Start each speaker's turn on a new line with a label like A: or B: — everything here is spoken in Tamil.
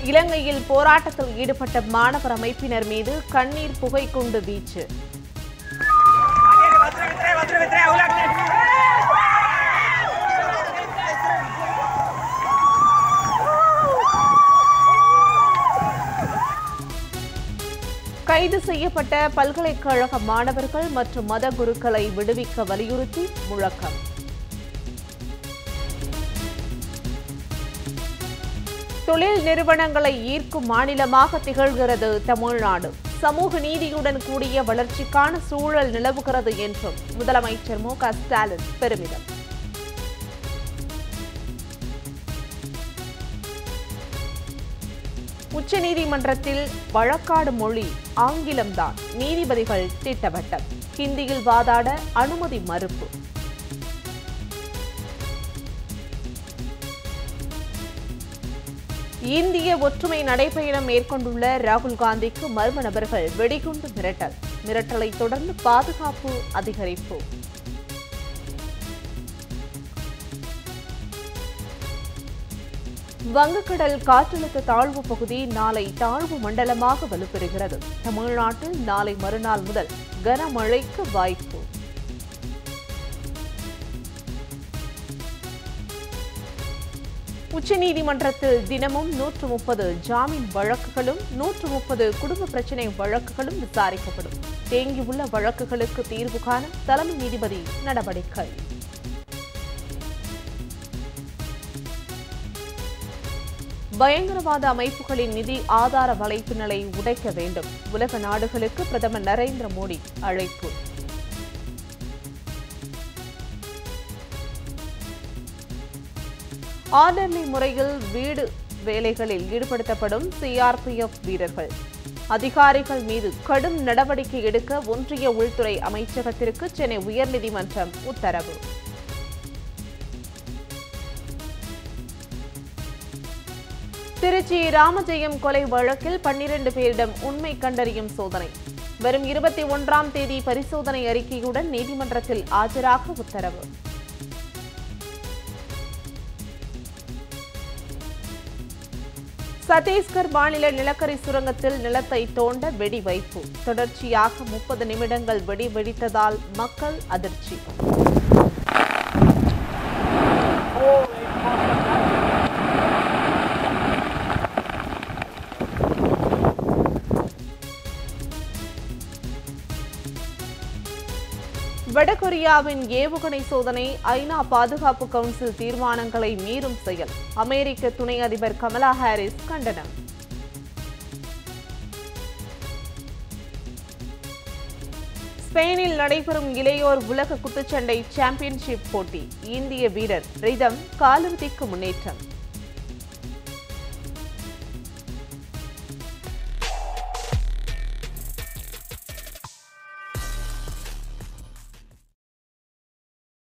A: இலங்கையில் போராட்டத்தில் ஈடுபட்ட மாணவர் அமைப்பினர் மீது கண்ணீர் புகை குண்டு வீச்சு கைது செய்யப்பட்ட பல்கலைக்கழக மாணவர்கள் மற்றும் மத குருக்களை விடுவிக்க வலியுறுத்தி முழக்கம் தொழில் நிறுவனங்களை ஈர்க்கும் மாநிலமாக திகழ்கிறது தமிழ்நாடு சமூக நீதியுடன் கூடிய வளர்ச்சிக்கான சூழல் நிலவுகிறது என்றும் முதலமைச்சர் மு க ஸ்டாலின் பெருமிதம் உச்சநீதிமன்றத்தில் வழக்காடு மொழி ஆங்கிலம்தான் நீதிபதிகள் திட்டவட்டம் ஹிந்தியில் வாதாட அனுமதி மறுப்பு இந்திய ஒற்றுமை நடைபயணம் மேற்கொண்டுள்ள ராகுல் காந்திக்கு மர்ம நபர்கள் வெடிகுண்டு மிரட்டல் மிரட்டலை தொடர்ந்து பாதுகாப்பு அதிகரிப்பு வங்கக்கடல் காற்றழுத்த தாழ்வு பகுதி நாளை தாழ்வு மண்டலமாக வலுப்பெறுகிறது தமிழ்நாட்டில் நாளை மறுநாள் முதல் கனமழைக்கு வாய்ப்பு உச்சநீதிமன்றத்தில் தினமும் நூற்று முப்பது ஜாமீன் வழக்குகளும் நூற்று முப்பது குடும்ப பிரச்சினை வழக்குகளும் விசாரிக்கப்படும் தேங்கியுள்ள வழக்குகளுக்கு தீர்வு காண தலைமை நீதிபதி நடவடிக்கை பயங்கரவாத அமைப்புகளின் நிதி ஆதார வலைப்பின்னலை உடைக்க வேண்டும் உலக நாடுகளுக்கு பிரதமர் நரேந்திர மோடி அழைப்பு ஆர்டர்லி முறையில் வீடு வேலைகளில் ஈடுபடுத்தப்படும் சிஆர்பிஎஃப் வீரர்கள் அதிகாரிகள் மீது கடும் நடவடிக்கை எடுக்க ஒன்றிய உள்துறை அமைச்சகத்திற்கு சென்னை உயர்நீதிமன்றம் உத்தரவு திருச்சி ராமஜெயம் கொலை வழக்கில் பன்னிரண்டு பேரிடம் உண்மை கண்டறியும் சோதனை வரும் இருபத்தி ஒன்றாம் தேதி பரிசோதனை அறிக்கையுடன் நீதிமன்றத்தில் ஆஜராக உத்தரவு சத்தீஸ்கர் மாநில நிலக்கரி சுரங்கத்தில் நிலத்தை தோண்ட வெடி வைப்பு தொடர்ச்சியாக முப்பது நிமிடங்கள் வெடி வெடித்ததால் மக்கள் அதிர்ச்சி வடகொரியாவின் ஏவுகணை சோதனை ஐநா பாதுகாப்பு கவுன்சில் தீர்மானங்களை மீறும் செயல் அமெரிக்க துணை அதிபர் கமலா ஹாரிஸ் கண்டனம் ஸ்பெயினில் நடைபெறும் இளையோர் உலக குத்துச்சண்டை சாம்பியன்ஷிப் போட்டி இந்திய வீரர் ரிதம் காலிறுதிக்கு முன்னேற்றம்